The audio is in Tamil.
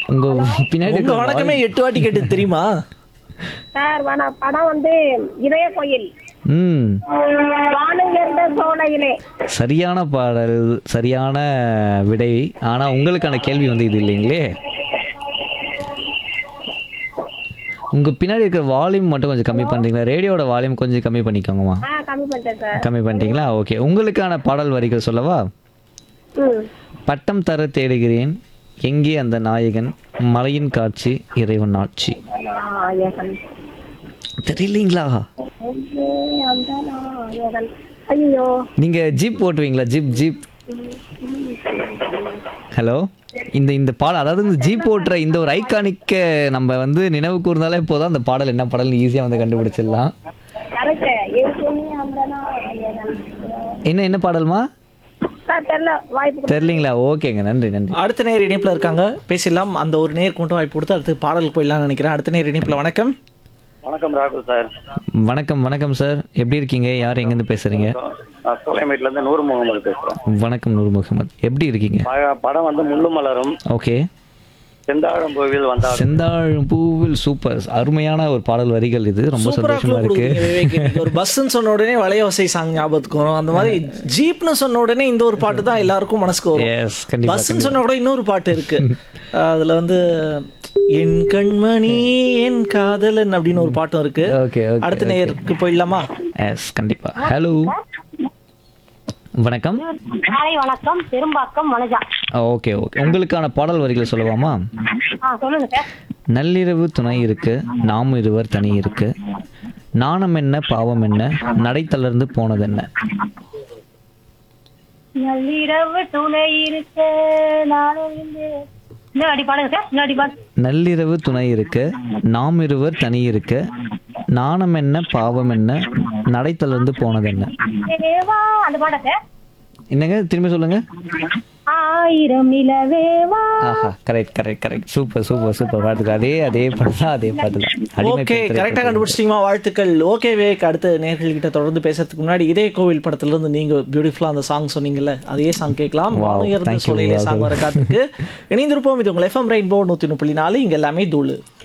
உங்க பின்னாடி உங்க இருக்கிற வணக்கமே எட்டு வாட்டி கேட்டு தெரியுமா சார் வன படம் வந்து இதய கோயில் ம் வானுயர்ந்த சோலையிலே சரியான பாடல் சரியான விடை ஆனா உங்களுக்கான கேள்வி வந்து இது இல்லைங்களே உங்க பின்னாடி இருக்கிற வால்யூம் மட்டும் கொஞ்சம் கம்மி பண்றீங்களா ரேடியோட வால்யூம் கொஞ்சம் கம்மி பண்ணிக்கோங்கம்மா ஆ கம்மி பண்ணிட்டேன் சார் கம்மி பண்ணிட்டீங்களா ஓகே உங்களுக்கான பாடல் வரிகள் சொல்லவா ம் பட்டம் தர தேடுகிறேன் எங்கே அந்த நாயகன் மலையின் காட்சி இறைவன் ஆட்சி நாயகன் தெரியலீங்களா எங்கே அந்த நாயகன் ஐயோ நீங்க ஜீப் ஓட்டுவீங்களா ஜீப் ஜீப் ஹலோ இந்த இந்த பாடல் அதாவது இந்த ஜீப் ஓட்டுற இந்த ஒரு ஐகானிக்க நம்ம வந்து நினைவு கூர்ந்தாலே போதும் அந்த பாடல் என்ன பாடல்னு ஈஸியாக வந்து கண்டுபிடிச்சிடலாம் கரெக்ட் எங்கே அந்த நாயகன் என்ன என்ன பாடல்மா சார் தெரியல வாய்ப்பு தெரியலீங்களா ஓகேங்க நன்றி நன்றி அடுத்த நேர் இணைப்புல இருக்காங்க பேசிடலாம் அந்த ஒரு நேருக்கு மட்டும் வாய்ப்பு கொடுத்து அடுத்து பாடலுக்கு போயிடலாம்னு நினைக்கிறேன் அடுத்த நேர் இணைப்புல வணக்கம் வணக்கம் ராகுல் சார் வணக்கம் வணக்கம் சார் எப்படி இருக்கீங்க யார் எங்கேருந்து பேசுறீங்க நான் சோலைமேட்லேருந்து நூறு முகமது பேசுகிறேன் வணக்கம் நூர் முகமது எப்படி இருக்கீங்க படம் வந்து முள்ளு மலரும் ஓகே செந்தாழம் கோவில் வந்தால் செந்தாழம் பூவில் சூப்பர் அருமையான ஒரு பாடல் வரிகள் இது ரொம்ப சூப்பரா சந்தோஷமா clue இருக்கு கொடுக்குறீங்க விவேக். இன்னைக்கு ஒரு பஸ்ன்னு சொன்ன உடனே வளையோசை சாங் ஞாபகத்துக்கு வரும் அந்த மாதிரி ஜீப்னு சொன்ன உடனே இந்த ஒரு பாட்டு தான் எல்லாருக்கும் மனசுக்கு வரும் எஸ் கண்டிப்பா பஸ்ன்னு சொன்ன கூட இன்னொரு பாட்டு இருக்கு அதுல வந்து என் கண்மணி என் காதலன் அப்படின்னு ஒரு பாட்டும் இருக்கு ஓகே ஓகே அடுத்த நேருக்கு போயிடலாமா எஸ் கண்டிப்பா ஹலோ வணக்கம் காலை வணக்கம் பெரும்பாக்கம் மனஜா ஓகே ஓகே உங்களுக்கான பாடல் வரிகள் சொல்லலாமா ஆ சொல்லுங்க சார் நள்ளிரவு துணை இருக்கு நாம் இருவர் தனி இருக்கு நாணம் என்ன பாவம் என்ன நடை தளர்ந்து போனது என்ன நள்ளிரவு துணை இருக்க நானும் இருந்து இன்னும் அடி பாடுங்க சார் இன்னும் அடி பாடு நள்ளிரவு துணை இருக்கு நாம் இருவர் தனி இருக்கு நாணம் என்ன பாவம் என்ன நடை தளர்ந்து போனது என்ன தேவா அந்த பாட சார் என்னங்க திரும்பி சொல்லுங்க ஆயிரம் நிலவேவா ஆஹா correct correct correct super super super பாட்டுக்கு அதே அதே பாட்டு தான் அதே பாட்டு தான் அடிமை ஓகே பெண் கரெக்டாக திரைப்படம். கண்டுபிடிச்சிட்டீங்களா வாழ்த்துக்கள் ஓகே வேக் அடுத்த நேர்கள் கிட்ட தொடர்ந்து பேசுறதுக்கு முன்னாடி இதே கோவில் படத்துல இருந்து நீங்க பியூட்டிஃபுல்லா அந்த சாங் சொன்னீங்கல்ல அதே சாங் கேட்கலாம் Wow, வானுயர்ந்த thank you, சோலையிலே Rahul. சாங் வர காத்துக்கு இணைந்திருப்போம் இது உங்கள் எஃப்எம் ரெயின்போ நூத்தி புள்ளி நாலு இங்க எல்லாமே தூளு